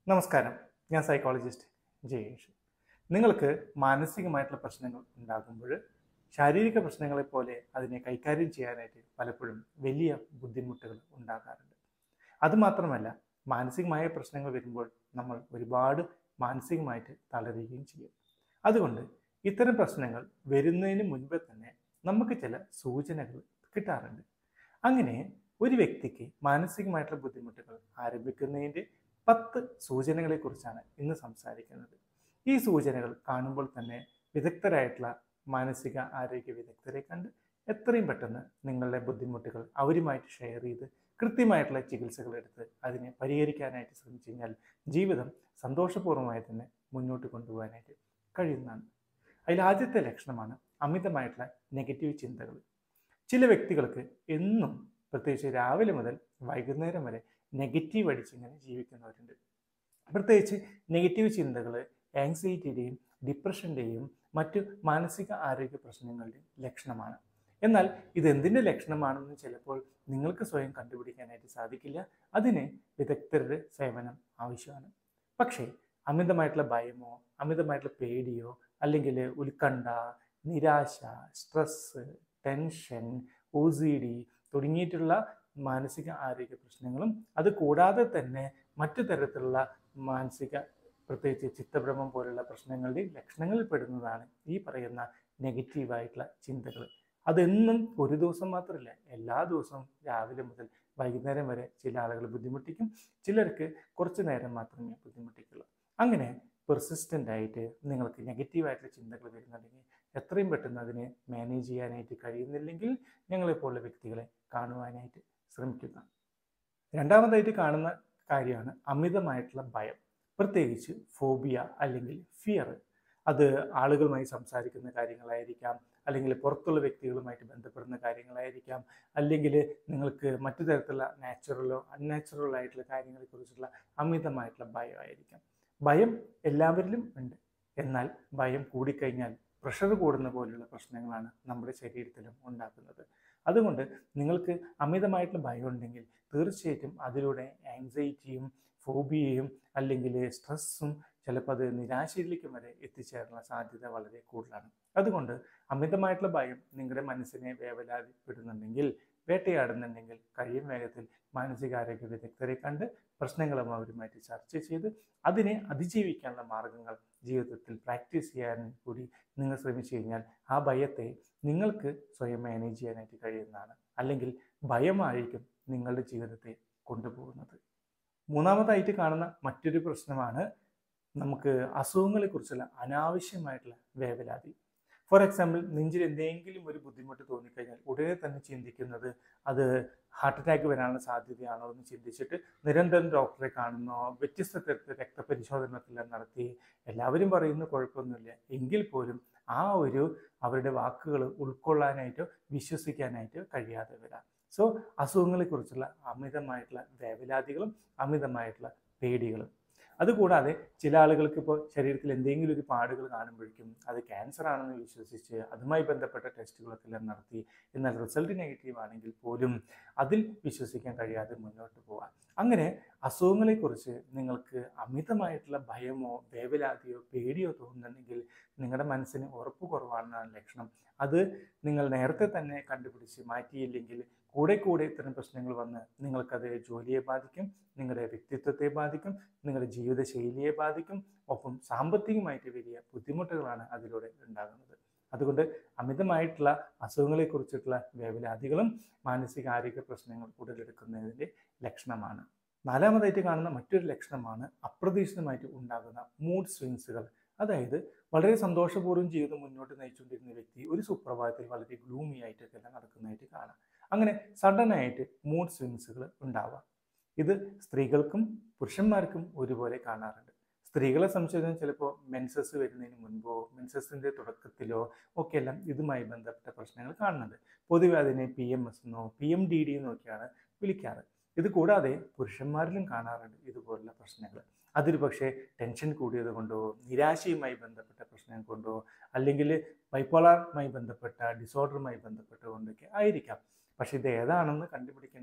നമസ്കാരം ഞാൻ സൈക്കോളജിസ്റ്റ് ജയേഷ് നിങ്ങൾക്ക് മാനസികമായിട്ടുള്ള പ്രശ്നങ്ങൾ ഉണ്ടാകുമ്പോൾ ശാരീരിക പ്രശ്നങ്ങളെ പോലെ അതിനെ കൈകാര്യം ചെയ്യാനായിട്ട് പലപ്പോഴും വലിയ ബുദ്ധിമുട്ടുകൾ ഉണ്ടാകാറുണ്ട് അതുമാത്രമല്ല മാനസികമായ പ്രശ്നങ്ങൾ വരുമ്പോൾ നമ്മൾ ഒരുപാട് മാനസികമായിട്ട് തളരുകയും ചെയ്യും അതുകൊണ്ട് ഇത്തരം പ്രശ്നങ്ങൾ വരുന്നതിന് മുൻപേ തന്നെ നമുക്ക് ചില സൂചനകൾ കിട്ടാറുണ്ട് അങ്ങനെ ഒരു വ്യക്തിക്ക് മാനസികമായിട്ടുള്ള ബുദ്ധിമുട്ടുകൾ ആരംഭിക്കുന്നതിൻ്റെ പത്ത് സൂചനകളെ കുറിച്ചാണ് ഇന്ന് സംസാരിക്കുന്നത് ഈ സൂചനകൾ കാണുമ്പോൾ തന്നെ വിദഗ്ധരായിട്ടുള്ള മാനസിക ആരോഗ്യ വിദഗ്ധരെ കണ്ട് എത്രയും പെട്ടെന്ന് നിങ്ങളുടെ ബുദ്ധിമുട്ടുകൾ അവരുമായിട്ട് ഷെയർ ചെയ്ത് കൃത്യമായിട്ടുള്ള ചികിത്സകൾ എടുത്ത് അതിനെ പരിഹരിക്കാനായിട്ട് ശ്രമിച്ചു കഴിഞ്ഞാൽ ജീവിതം സന്തോഷപൂർവ്വമായി തന്നെ മുന്നോട്ട് കൊണ്ടുപോകാനായിട്ട് കഴിയുന്നതാണ് അതിൽ ആദ്യത്തെ ലക്ഷണമാണ് അമിതമായിട്ടുള്ള നെഗറ്റീവ് ചിന്തകൾ ചില വ്യക്തികൾക്ക് എന്നും പ്രത്യേകിച്ച് രാവിലെ മുതൽ വൈകുന്നേരം വരെ നെഗറ്റീവ് അടിച്ചിങ്ങനെ ജീവിക്കുന്നവരുണ്ട് പ്രത്യേകിച്ച് നെഗറ്റീവ് ചിന്തകൾ ആങ്സൈറ്റിയുടെയും ഡിപ്രഷൻ്റെയും മറ്റു മാനസിക ആരോഗ്യ പ്രശ്നങ്ങളുടെയും ലക്ഷണമാണ് എന്നാൽ ഇതെന്തിൻ്റെ ലക്ഷണമാണെന്ന് ചിലപ്പോൾ നിങ്ങൾക്ക് സ്വയം കണ്ടുപിടിക്കാനായിട്ട് സാധിക്കില്ല അതിന് വിദഗ്ധരുടെ സേവനം ആവശ്യമാണ് പക്ഷേ അമിതമായിട്ടുള്ള ഭയമോ അമിതമായിട്ടുള്ള പേടിയോ അല്ലെങ്കിൽ ഉത്കണ്ഠ നിരാശ stress tension O C D തുടങ്ങിയിട്ടുള്ള മാനസിക ആരോഗ്യ പ്രശ്നങ്ങളും അത് കൂടാതെ തന്നെ മറ്റു തരത്തിലുള്ള മാനസിക പ്രത്യേകിച്ച് ചിത്തഭ്രമം പോലുള്ള പ്രശ്നങ്ങളുടെയും ലക്ഷണങ്ങളിൽ പെടുന്നതാണ് ഈ പറയുന്ന നെഗറ്റീവായിട്ടുള്ള ചിന്തകൾ അതെന്നും ഒരു ദിവസം മാത്രമല്ല എല്ലാ ദിവസവും രാവിലെ മുതൽ വൈകുന്നേരം വരെ ചില ആളുകൾ ബുദ്ധിമുട്ടിക്കും ചിലർക്ക് കുറച്ച് നേരം മാത്രമേ ബുദ്ധിമുട്ടിക്കുള്ളൂ അങ്ങനെ പെർസിസ്റ്റൻ്റ് ആയിട്ട് നിങ്ങൾക്ക് നെഗറ്റീവായിട്ടുള്ള ചിന്തകൾ വരുന്നുണ്ടെങ്കിൽ എത്രയും പെട്ടെന്ന് അതിനെ മാനേജ് ചെയ്യാനായിട്ട് കഴിയുന്നില്ലെങ്കിൽ ഞങ്ങളെപ്പോലുള്ള വ്യക്തികളെ കാണുവാനായിട്ട് ശ്രമിക്കുക രണ്ടാമതായിട്ട് കാണുന്ന കാര്യമാണ് അമിതമായിട്ടുള്ള ഭയം പ്രത്യേകിച്ച് ഫോബിയ അല്ലെങ്കിൽ ഫിയർ അത് ആളുകളുമായി സംസാരിക്കുന്ന കാര്യങ്ങളായിരിക്കാം അല്ലെങ്കിൽ പുറത്തുള്ള വ്യക്തികളുമായിട്ട് ബന്ധപ്പെടുന്ന കാര്യങ്ങളായിരിക്കാം അല്ലെങ്കിൽ നിങ്ങൾക്ക് മറ്റു തരത്തിലുള്ള നാച്ചുറലോ അൺനാച്ചുറലോ ആയിട്ടുള്ള കാര്യങ്ങളെക്കുറിച്ചുള്ള അമിതമായിട്ടുള്ള ഭയമായിരിക്കാം ഭയം എല്ലാവരിലും ഉണ്ട് എന്നാൽ ഭയം കൂടിക്കഴിഞ്ഞാൽ പ്രഷർ കൂടുന്ന പോലുള്ള പ്രശ്നങ്ങളാണ് നമ്മുടെ ശരീരത്തിലും ഉണ്ടാക്കുന്നത് അതുകൊണ്ട് നിങ്ങൾക്ക് അമിതമായിട്ടുള്ള ഭയം ഉണ്ടെങ്കിൽ തീർച്ചയായിട്ടും അതിലൂടെ ആങ്സൈറ്റിയും ഫോബിയയും അല്ലെങ്കിൽ സ്ട്രെസ്സും ചിലപ്പോൾ അത് നിരാശയിലേക്ക് വരെ എത്തിച്ചേരാനുള്ള സാധ്യത വളരെ കൂടുതലാണ് അതുകൊണ്ട് അമിതമായിട്ടുള്ള ഭയം നിങ്ങളുടെ മനസ്സിനെ വേവലാതിപ്പെടുന്നുണ്ടെങ്കിൽ വേട്ടയാടുന്നുണ്ടെങ്കിൽ കഴിയും വേഗത്തിൽ മാനസികാരോഗ്യ വിദഗ്ധരെ കണ്ട് പ്രശ്നങ്ങളും അവരുമായിട്ട് ചർച്ച ചെയ്ത് അതിനെ അതിജീവിക്കാനുള്ള മാർഗങ്ങൾ ജീവിതത്തിൽ പ്രാക്ടീസ് ചെയ്യാൻ കൂടി നിങ്ങൾ ശ്രമിച്ചു കഴിഞ്ഞാൽ ആ ഭയത്തെ നിങ്ങൾക്ക് സ്വയം മാനേജ് ചെയ്യാനായിട്ട് കഴിയുന്നതാണ് അല്ലെങ്കിൽ ഭയമായിരിക്കും നിങ്ങളുടെ ജീവിതത്തെ കൊണ്ടുപോകുന്നത് മൂന്നാമതായിട്ട് കാണുന്ന മറ്റൊരു പ്രശ്നമാണ് നമുക്ക് അസുഖങ്ങളെക്കുറിച്ചുള്ള അനാവശ്യമായിട്ടുള്ള വേവലാതി ഫോർ എക്സാമ്പിൾ നെഞ്ചിൽ എന്തെങ്കിലും ഒരു ബുദ്ധിമുട്ട് തോന്നിക്കഴിഞ്ഞാൽ ഉടനെ തന്നെ ചിന്തിക്കുന്നത് അത് ഹാർട്ട് അറ്റാക്ക് വരാനുള്ള സാധ്യതയാണോ എന്ന് ചിന്തിച്ചിട്ട് നിരന്തരം ഡോക്ടറെ കാണുന്നോ വ്യത്യസ്ത തരത്തിൽ രക്തപരിശോധനകളെല്ലാം നടത്തി എല്ലാവരും പറയുന്നു കുഴപ്പമൊന്നുമില്ല എങ്കിൽ പോലും ആ ഒരു അവരുടെ വാക്കുകൾ ഉൾക്കൊള്ളാനായിട്ടോ വിശ്വസിക്കാനായിട്ടോ കഴിയാതെ വരാം സോ അസുഖങ്ങളെക്കുറിച്ചുള്ള അമിതമായിട്ടുള്ള വേവലാതികളും അമിതമായിട്ടുള്ള പേടികളും അതുകൂടാതെ ചില ആളുകൾക്ക് ഇപ്പോൾ ശരീരത്തിൽ എന്തെങ്കിലും ഒരു പാടുകൾ കാണുമ്പോഴേക്കും അത് ക്യാൻസർ ആണെന്ന് വിശ്വസിച്ച് അതുമായി ബന്ധപ്പെട്ട ടെസ്റ്റുകളൊക്കെ എല്ലാം നടത്തി എന്നാൽ റിസൾട്ട് നെഗറ്റീവ് ആണെങ്കിൽ പോലും അതിൽ വിശ്വസിക്കാൻ കഴിയാതെ മുന്നോട്ട് പോകാം അങ്ങനെ അസുഖങ്ങളെക്കുറിച്ച് നിങ്ങൾക്ക് അമിതമായിട്ടുള്ള ഭയമോ വേവലാതിയോ പേടിയോ തോന്നുന്നുണ്ടെങ്കിൽ നിങ്ങളുടെ മനസ്സിന് ഉറപ്പ് കുറവാണെന്നാണ് ലക്ഷണം അത് നിങ്ങൾ നേരത്തെ തന്നെ കണ്ടുപിടിച്ച് മാറ്റിയില്ലെങ്കിൽ കൂടെ കൂടെ ഇത്തരം പ്രശ്നങ്ങൾ വന്ന് നിങ്ങൾക്കത് ജോലിയെ ബാധിക്കും നിങ്ങളുടെ വ്യക്തിത്വത്തെ ബാധിക്കും നിങ്ങളുടെ ജീവിതശൈലിയെ ബാധിക്കും ഒപ്പം സാമ്പത്തികമായിട്ട് വലിയ ബുദ്ധിമുട്ടുകളാണ് അതിലൂടെ ഉണ്ടാകുന്നത് അതുകൊണ്ട് അമിതമായിട്ടുള്ള അസുഖങ്ങളെക്കുറിച്ചിട്ടുള്ള വേവലാതികളും മാനസിക ആരോഗ്യ പ്രശ്നങ്ങൾ ഉടലെടുക്കുന്നതിൻ്റെ ലക്ഷണമാണ് നാലാമതായിട്ട് കാണുന്ന മറ്റൊരു ലക്ഷണമാണ് അപ്രതീക്ഷിതമായിട്ട് ഉണ്ടാകുന്ന മൂഡ് സ്വിങ്സുകൾ അതായത് വളരെ സന്തോഷപൂർവ്വം ജീവിതം മുന്നോട്ട് നയിച്ചുകൊണ്ടിരുന്ന വ്യക്തി ഒരു സുപ്രഭാതത്തിൽ വളരെ ഗ്ലൂമി ആയിട്ടൊക്കെ എല്ലാം നടക്കുന്നതായിട്ട് കാണാം അങ്ങനെ സഡനായിട്ട് മൂഡ് സ്വിങ്സുകൾ ഉണ്ടാവാം ഇത് സ്ത്രീകൾക്കും പുരുഷന്മാർക്കും ഒരുപോലെ കാണാറുണ്ട് സ്ത്രീകളെ സംബന്ധിച്ചിടത്തോളം ചിലപ്പോൾ മെൻസസ് വരുന്നതിന് മുൻപോ മെൻസസിൻ്റെ തുടക്കത്തിലോ ഒക്കെ എല്ലാം ഇതുമായി ബന്ധപ്പെട്ട പ്രശ്നങ്ങൾ കാണുന്നുണ്ട് പൊതുവെ അതിനെ പി എം എസ് എന്നോ പി എം ഡി ഡി എന്നൊക്കെയാണ് വിളിക്കാറ് ഇത് കൂടാതെ പുരുഷന്മാരിലും കാണാറുണ്ട് ഇതുപോലുള്ള പ്രശ്നങ്ങൾ അതൊരു പക്ഷേ ടെൻഷൻ കൂടിയത് കൊണ്ടോ നിരാശയുമായി ബന്ധപ്പെട്ട പ്രശ്നം കൊണ്ടോ അല്ലെങ്കിൽ ബൈപ്പോളറുമായി ബന്ധപ്പെട്ട ഡിസോർഡറുമായി ബന്ധപ്പെട്ടുകൊണ്ടൊക്കെ ആയിരിക്കാം പക്ഷെ ഇത് ഏതാണെന്ന് കണ്ടുപിടിക്കണമെങ്കിൽ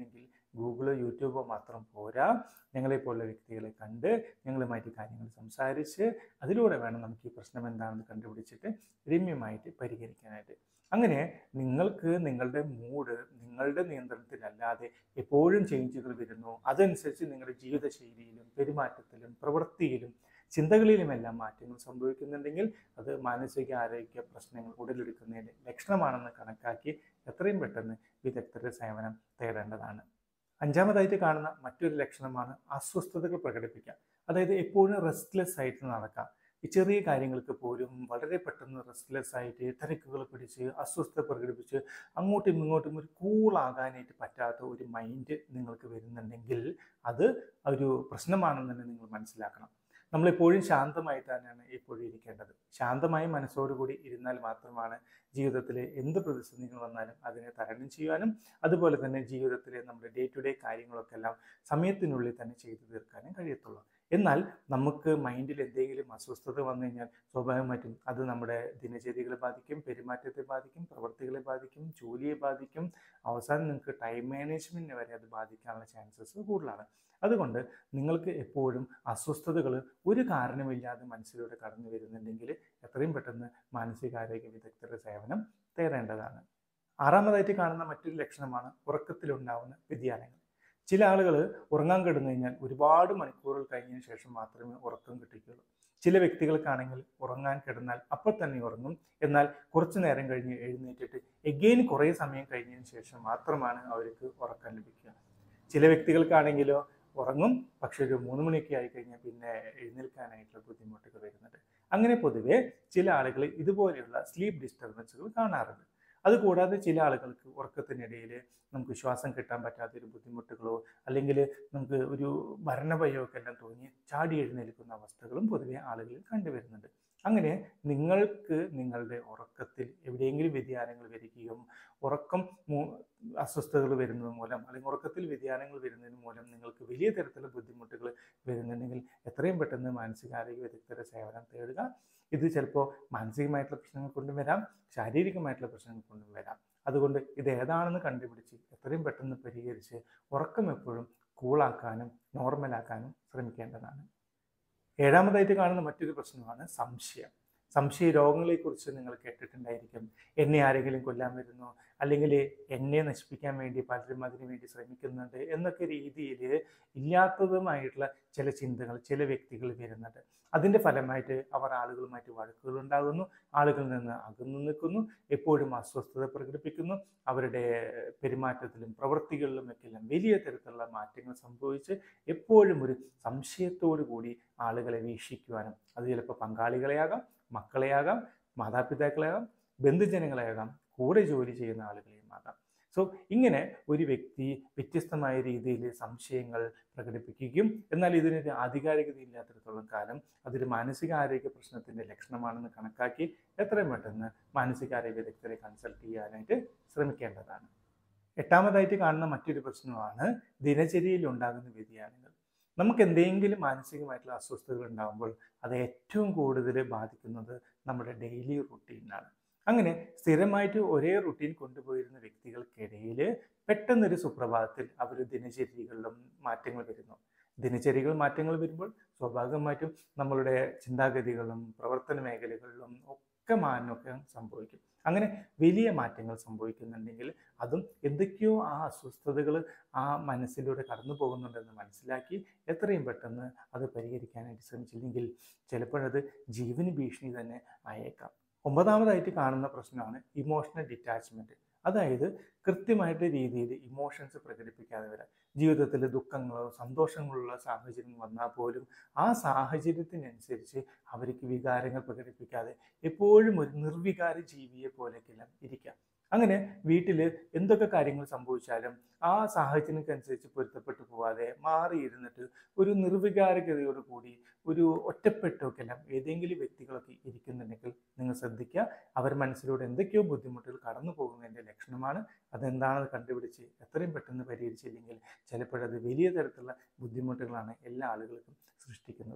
ഗൂഗിളോ യൂട്യൂബോ മാത്രം പോരാ ഞങ്ങളെപ്പോലുള്ള വ്യക്തികളെ കണ്ട് ഞങ്ങളുമായിട്ട് കാര്യങ്ങൾ സംസാരിച്ച് അതിലൂടെ വേണം നമുക്ക് ഈ പ്രശ്നം എന്താണെന്ന് കണ്ടുപിടിച്ചിട്ട് രമ്യമായിട്ട് പരിഹരിക്കാനായിട്ട് അങ്ങനെ നിങ്ങൾക്ക് നിങ്ങളുടെ മൂഡ് നിങ്ങളുടെ നിയന്ത്രണത്തിലല്ലാതെ എപ്പോഴും ചേഞ്ചുകൾ വരുന്നു അതനുസരിച്ച് നിങ്ങളുടെ ജീവിതശൈലിയിലും പെരുമാറ്റത്തിലും പ്രവൃത്തിയിലും ചിന്തകളിലുമെല്ലാം മാറ്റങ്ങൾ സംഭവിക്കുന്നുണ്ടെങ്കിൽ അത് മാനസിക ആരോഗ്യ പ്രശ്നങ്ങൾ ഉടലെടുക്കുന്നതിൻ്റെ ലക്ഷണമാണെന്ന് കണക്കാക്കി എത്രയും പെട്ടെന്ന് വിദഗ്ധരുടെ സേവനം തേടേണ്ടതാണ് അഞ്ചാമതായിട്ട് കാണുന്ന മറ്റൊരു ലക്ഷണമാണ് അസ്വസ്ഥതകൾ പ്രകടിപ്പിക്കുക അതായത് എപ്പോഴും റെസ്റ്റ്ലെസ് ആയിട്ട് നടക്കാം ഈ ചെറിയ കാര്യങ്ങൾക്ക് പോലും വളരെ പെട്ടെന്ന് റെസ്റ്റ്ലെസ് ആയിട്ട് തിരക്കുകൾ പിടിച്ച് അസ്വസ്ഥത പ്രകടിപ്പിച്ച് അങ്ങോട്ടും ഇങ്ങോട്ടും ഒരു കൂളാകാനായിട്ട് പറ്റാത്ത ഒരു മൈൻഡ് നിങ്ങൾക്ക് വരുന്നുണ്ടെങ്കിൽ അത് ഒരു പ്രശ്നമാണെന്ന് തന്നെ നിങ്ങൾ മനസ്സിലാക്കണം നമ്മളെപ്പോഴും ശാന്തമായി തന്നെയാണ് എപ്പോഴും ഇരിക്കേണ്ടത് ശാന്തമായി മനസ്സോടുകൂടി ഇരുന്നാൽ മാത്രമാണ് ജീവിതത്തിൽ എന്ത് പ്രതിസന്ധികൾ വന്നാലും അതിനെ തരണം ചെയ്യാനും അതുപോലെ തന്നെ ജീവിതത്തിലെ നമ്മുടെ ഡേ ടു ഡേ കാര്യങ്ങളൊക്കെ എല്ലാം സമയത്തിനുള്ളിൽ തന്നെ ചെയ്തു തീർക്കാനും കഴിയത്തുള്ളൂ എന്നാൽ നമുക്ക് മൈൻഡിൽ എന്തെങ്കിലും അസ്വസ്ഥത വന്നു കഴിഞ്ഞാൽ സ്വാഭാവികമായിട്ടും അത് നമ്മുടെ ദിനചര്യകളെ ബാധിക്കും പെരുമാറ്റത്തെ ബാധിക്കും പ്രവൃത്തികളെ ബാധിക്കും ജോലിയെ ബാധിക്കും അവസാനം നിങ്ങൾക്ക് ടൈം മാനേജ്മെൻറ്റിനെ വരെ അത് ബാധിക്കാനുള്ള ചാൻസസ് കൂടുതലാണ് അതുകൊണ്ട് നിങ്ങൾക്ക് എപ്പോഴും അസ്വസ്ഥതകൾ ഒരു കാരണമില്ലാതെ മനസ്സിലൂടെ കടന്നു വരുന്നുണ്ടെങ്കിൽ എത്രയും പെട്ടെന്ന് മാനസികാരോഗ്യ വിദഗ്ധരുടെ സേവനം തേടേണ്ടതാണ് ആറാമതായിട്ട് കാണുന്ന മറ്റൊരു ലക്ഷണമാണ് ഉറക്കത്തിലുണ്ടാവുന്ന വ്യതിയാനങ്ങൾ ചില ആളുകൾ ഉറങ്ങാൻ കിടന്നു കഴിഞ്ഞാൽ ഒരുപാട് മണിക്കൂറുകൾ കഴിഞ്ഞതിന് ശേഷം മാത്രമേ ഉറക്കം കിട്ടിക്കുള്ളൂ ചില വ്യക്തികൾക്കാണെങ്കിൽ ഉറങ്ങാൻ കിടന്നാൽ അപ്പോൾ തന്നെ ഉറങ്ങും എന്നാൽ കുറച്ചു നേരം കഴിഞ്ഞ് എഴുന്നേറ്റിട്ട് എഗെയിൻ കുറേ സമയം കഴിഞ്ഞതിന് ശേഷം മാത്രമാണ് അവർക്ക് ഉറക്കം ലഭിക്കുക ചില വ്യക്തികൾക്കാണെങ്കിലോ ഉറങ്ങും പക്ഷെ ഒരു മൂന്ന് മണിയൊക്കെ ആയി കഴിഞ്ഞാൽ പിന്നെ എഴുന്നേൽക്കാനായിട്ടുള്ള ബുദ്ധിമുട്ടുകൾ വരുന്നുണ്ട് അങ്ങനെ പൊതുവെ ചില ആളുകൾ ഇതുപോലെയുള്ള സ്ലീപ്പ് ഡിസ്റ്റർബൻസുകൾ കാണാറുണ്ട് അതുകൂടാതെ ചില ആളുകൾക്ക് ഉറക്കത്തിനിടയിൽ നമുക്ക് ശ്വാസം കിട്ടാൻ പറ്റാത്ത ഒരു ബുദ്ധിമുട്ടുകളോ അല്ലെങ്കിൽ നമുക്ക് ഒരു ഭരണഭയമോ ഒക്കെ എല്ലാം തോന്നി ചാടി എഴുന്നേൽക്കുന്ന അവസ്ഥകളും പൊതുവെ ആളുകളിൽ കണ്ടുവരുന്നുണ്ട് അങ്ങനെ നിങ്ങൾക്ക് നിങ്ങളുടെ ഉറക്കത്തിൽ എവിടെയെങ്കിലും വ്യതിയാനങ്ങൾ വരികയും ഉറക്കം അസ്വസ്ഥതകൾ വരുന്നത് മൂലം അല്ലെങ്കിൽ ഉറക്കത്തിൽ വ്യതിയാനങ്ങൾ വരുന്നതിന് മൂലം നിങ്ങൾക്ക് വലിയ തരത്തിലുള്ള ബുദ്ധിമുട്ടുകൾ വരുന്നുണ്ടെങ്കിൽ എത്രയും പെട്ടെന്ന് മാനസികാരോഗ്യ വിദഗ്ധരുടെ സേവനം തേടുക ഇത് ചിലപ്പോൾ മാനസികമായിട്ടുള്ള പ്രശ്നങ്ങൾ കൊണ്ടും വരാം ശാരീരികമായിട്ടുള്ള പ്രശ്നങ്ങൾ കൊണ്ടും വരാം അതുകൊണ്ട് ഇത് ഏതാണെന്ന് കണ്ടുപിടിച്ച് എത്രയും പെട്ടെന്ന് പരിഹരിച്ച് ഉറക്കം എപ്പോഴും കൂളാക്കാനും നോർമലാക്കാനും ശ്രമിക്കേണ്ടതാണ് ഏഴാമതായിട്ട് കാണുന്ന മറ്റൊരു പ്രശ്നമാണ് സംശയം സംശയ രോഗങ്ങളെക്കുറിച്ച് നിങ്ങൾ കേട്ടിട്ടുണ്ടായിരിക്കും എന്നെ ആരെങ്കിലും കൊല്ലാൻ വരുന്നു അല്ലെങ്കിൽ എന്നെ നശിപ്പിക്കാൻ വേണ്ടി പലരും അതിനു വേണ്ടി ശ്രമിക്കുന്നുണ്ട് എന്നൊക്കെ രീതിയിൽ ഇല്ലാത്തതുമായിട്ടുള്ള ചില ചിന്തകൾ ചില വ്യക്തികൾ വരുന്നുണ്ട് അതിൻ്റെ ഫലമായിട്ട് അവർ ആളുകളുമായിട്ട് വഴക്കുകൾ ഉണ്ടാകുന്നു ആളുകളിൽ നിന്ന് അകന്നു നിൽക്കുന്നു എപ്പോഴും അസ്വസ്ഥത പ്രകടിപ്പിക്കുന്നു അവരുടെ പെരുമാറ്റത്തിലും പ്രവൃത്തികളിലും ഒക്കെ എല്ലാം വലിയ തരത്തിലുള്ള മാറ്റങ്ങൾ സംഭവിച്ച് എപ്പോഴും ഒരു സംശയത്തോടു കൂടി ആളുകളെ വീക്ഷിക്കുവാനും അത് ചിലപ്പോൾ പങ്കാളികളെയാകാം മക്കളെയാകാം മാതാപിതാക്കളെയാകാം ബന്ധുജനങ്ങളെയാകാം കൂടെ ജോലി ചെയ്യുന്ന ആളുകളെയും ആകാം സോ ഇങ്ങനെ ഒരു വ്യക്തി വ്യത്യസ്തമായ രീതിയിൽ സംശയങ്ങൾ പ്രകടിപ്പിക്കുകയും എന്നാൽ ഇതിനൊരു ആധികാരികത ഇല്ലാത്തിടത്തോളം കാലം അതൊരു മാനസികാരോഗ്യ പ്രശ്നത്തിൻ്റെ ലക്ഷണമാണെന്ന് കണക്കാക്കി എത്രയും പെട്ടെന്ന് മാനസികാരോഗ്യ വിദഗ്ധരെ കൺസൾട്ട് ചെയ്യാനായിട്ട് ശ്രമിക്കേണ്ടതാണ് എട്ടാമതായിട്ട് കാണുന്ന മറ്റൊരു പ്രശ്നമാണ് ദിനചര്യയിൽ ഉണ്ടാകുന്ന വ്യതിയാനങ്ങൾ നമുക്ക് എന്തെങ്കിലും മാനസികമായിട്ടുള്ള അസ്വസ്ഥതകൾ ഉണ്ടാകുമ്പോൾ അത് ഏറ്റവും കൂടുതൽ ബാധിക്കുന്നത് നമ്മുടെ ഡെയിലി റുട്ടീനാണ് അങ്ങനെ സ്ഥിരമായിട്ട് ഒരേ റുട്ടീൻ കൊണ്ടുപോയിരുന്ന വ്യക്തികൾക്കിടയിൽ പെട്ടെന്നൊരു സുപ്രഭാതത്തിൽ അവർ ദിനചര്യകളിലും മാറ്റങ്ങൾ വരുന്നു ദിനചര്യകൾ മാറ്റങ്ങൾ വരുമ്പോൾ സ്വാഭാവികമായിട്ടും നമ്മളുടെ ചിന്താഗതികളും പ്രവർത്തന മേഖലകളിലും ഒക്കെ മാറ്റമൊക്കെ സംഭവിക്കും അങ്ങനെ വലിയ മാറ്റങ്ങൾ സംഭവിക്കുന്നുണ്ടെങ്കിൽ അതും എന്തൊക്കെയോ ആ അസ്വസ്ഥതകൾ ആ മനസ്സിലൂടെ കടന്നു പോകുന്നുണ്ടെന്ന് മനസ്സിലാക്കി എത്രയും പെട്ടെന്ന് അത് പരിഹരിക്കാനായിട്ട് ശ്രമിച്ചില്ലെങ്കിൽ ചിലപ്പോഴത് ജീവന് ഭീഷണി തന്നെ ആയേക്കാം ഒമ്പതാമതായിട്ട് കാണുന്ന പ്രശ്നമാണ് ഇമോഷണൽ ഡിറ്റാച്ച്മെൻറ്റ് അതായത് കൃത്യമായിട്ട് രീതിയിൽ ഇമോഷൻസ് പ്രകടിപ്പിക്കാതെ വരാം ജീവിതത്തിൽ ദുഃഖങ്ങളോ സന്തോഷങ്ങളുള്ള സാഹചര്യം വന്നാൽ പോലും ആ സാഹചര്യത്തിനനുസരിച്ച് അവർക്ക് വികാരങ്ങൾ പ്രകടിപ്പിക്കാതെ എപ്പോഴും ഒരു നിർവികാര ജീവിയെ പോലെയൊക്കെല്ലാം ഇരിക്കാം അങ്ങനെ വീട്ടിൽ എന്തൊക്കെ കാര്യങ്ങൾ സംഭവിച്ചാലും ആ സാഹചര്യങ്ങൾക്കനുസരിച്ച് പൊരുത്തപ്പെട്ടു പോവാതെ മാറിയിരുന്നിട്ട് ഒരു നിർവികാരകതയോട് കൂടി ഒരു ഒറ്റപ്പെട്ടൊക്കെല്ലാം ഏതെങ്കിലും വ്യക്തികളൊക്കെ ഇരിക്കുന്നുണ്ടെങ്കിൽ നിങ്ങൾ ശ്രദ്ധിക്കുക അവർ മനസ്സിലൂടെ എന്തൊക്കെയോ ബുദ്ധിമുട്ടുകൾ കടന്നു പോകുന്നതിൻ്റെ ലക്ഷണമാണ് അതെന്താണെന്ന് കണ്ടുപിടിച്ച് എത്രയും പെട്ടെന്ന് പരിഹരിച്ചില്ലെങ്കിൽ ചിലപ്പോഴത് വലിയ തരത്തിലുള്ള ബുദ്ധിമുട്ടുകളാണ് എല്ലാ ആളുകൾക്കും സൃഷ്ടിക്കുന്നത്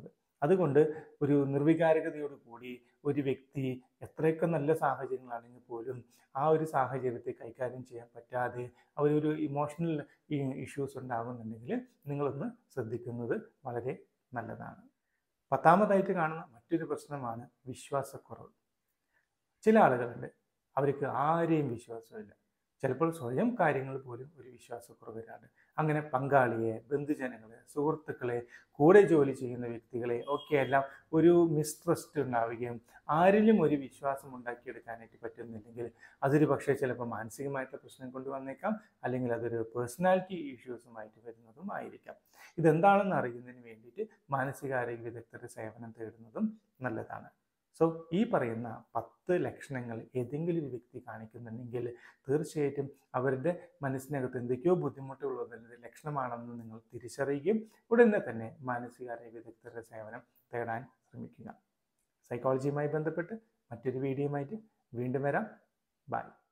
അതുകൊണ്ട് ഒരു നിർവികാരകതയോട് കൂടി ഒരു വ്യക്തി എത്രയൊക്കെ നല്ല സാഹചര്യങ്ങളാണെങ്കിൽ പോലും ആ ഒരു സാഹചര്യത്തെ കൈകാര്യം ചെയ്യാൻ പറ്റാതെ അവരൊരു ഇമോഷണൽ ഇഷ്യൂസ് ഉണ്ടാകുന്നുണ്ടെങ്കിൽ നിങ്ങളൊന്ന് ശ്രദ്ധിക്കുന്നത് വളരെ നല്ലതാണ് പത്താമതായിട്ട് കാണുന്ന മറ്റൊരു പ്രശ്നമാണ് വിശ്വാസക്കുറവ് ചില ആളുകളുണ്ട് അവർക്ക് ആരെയും വിശ്വാസമില്ല ചിലപ്പോൾ സ്വയം കാര്യങ്ങൾ പോലും ഒരു വിശ്വാസക്കുറവിലാണ് അങ്ങനെ പങ്കാളിയെ ബന്ധുജനങ്ങളെ സുഹൃത്തുക്കളെ കൂടെ ജോലി ചെയ്യുന്ന വ്യക്തികളെ ഒക്കെ എല്ലാം ഒരു മിസ്ട്രസ്റ്റ് ഉണ്ടാവുകയും ആരിലും ഒരു വിശ്വാസം ഉണ്ടാക്കിയെടുക്കാനായിട്ട് പറ്റുന്നില്ലെങ്കിൽ അതൊരു പക്ഷേ ചിലപ്പോൾ മാനസികമായിട്ടുള്ള പ്രശ്നം കൊണ്ടുവന്നേക്കാം അല്ലെങ്കിൽ അതൊരു പേഴ്സണാലിറ്റി ഇഷ്യൂസുമായിട്ട് വരുന്നതും ആയിരിക്കാം ഇതെന്താണെന്ന് അറിയുന്നതിന് വേണ്ടിയിട്ട് മാനസികാരോഗ്യ വിദഗ്ധരുടെ സേവനം തേടുന്നതും നല്ലതാണ് സോ ഈ പറയുന്ന പത്ത് ലക്ഷണങ്ങൾ ഏതെങ്കിലും ഒരു വ്യക്തി കാണിക്കുന്നുണ്ടെങ്കിൽ തീർച്ചയായിട്ടും അവരുടെ മനസ്സിനകത്ത് എന്തൊക്കെയോ ബുദ്ധിമുട്ടുള്ളതിൻ്റെ ലക്ഷണമാണെന്ന് നിങ്ങൾ തിരിച്ചറിയുകയും ഉടനെ തന്നെ മാനസികാരോഗ്യ വിദഗ്ധരുടെ സേവനം തേടാൻ ശ്രമിക്കുക സൈക്കോളജിയുമായി ബന്ധപ്പെട്ട് മറ്റൊരു വീഡിയോയുമായിട്ട് വീണ്ടും വരാം ബൈ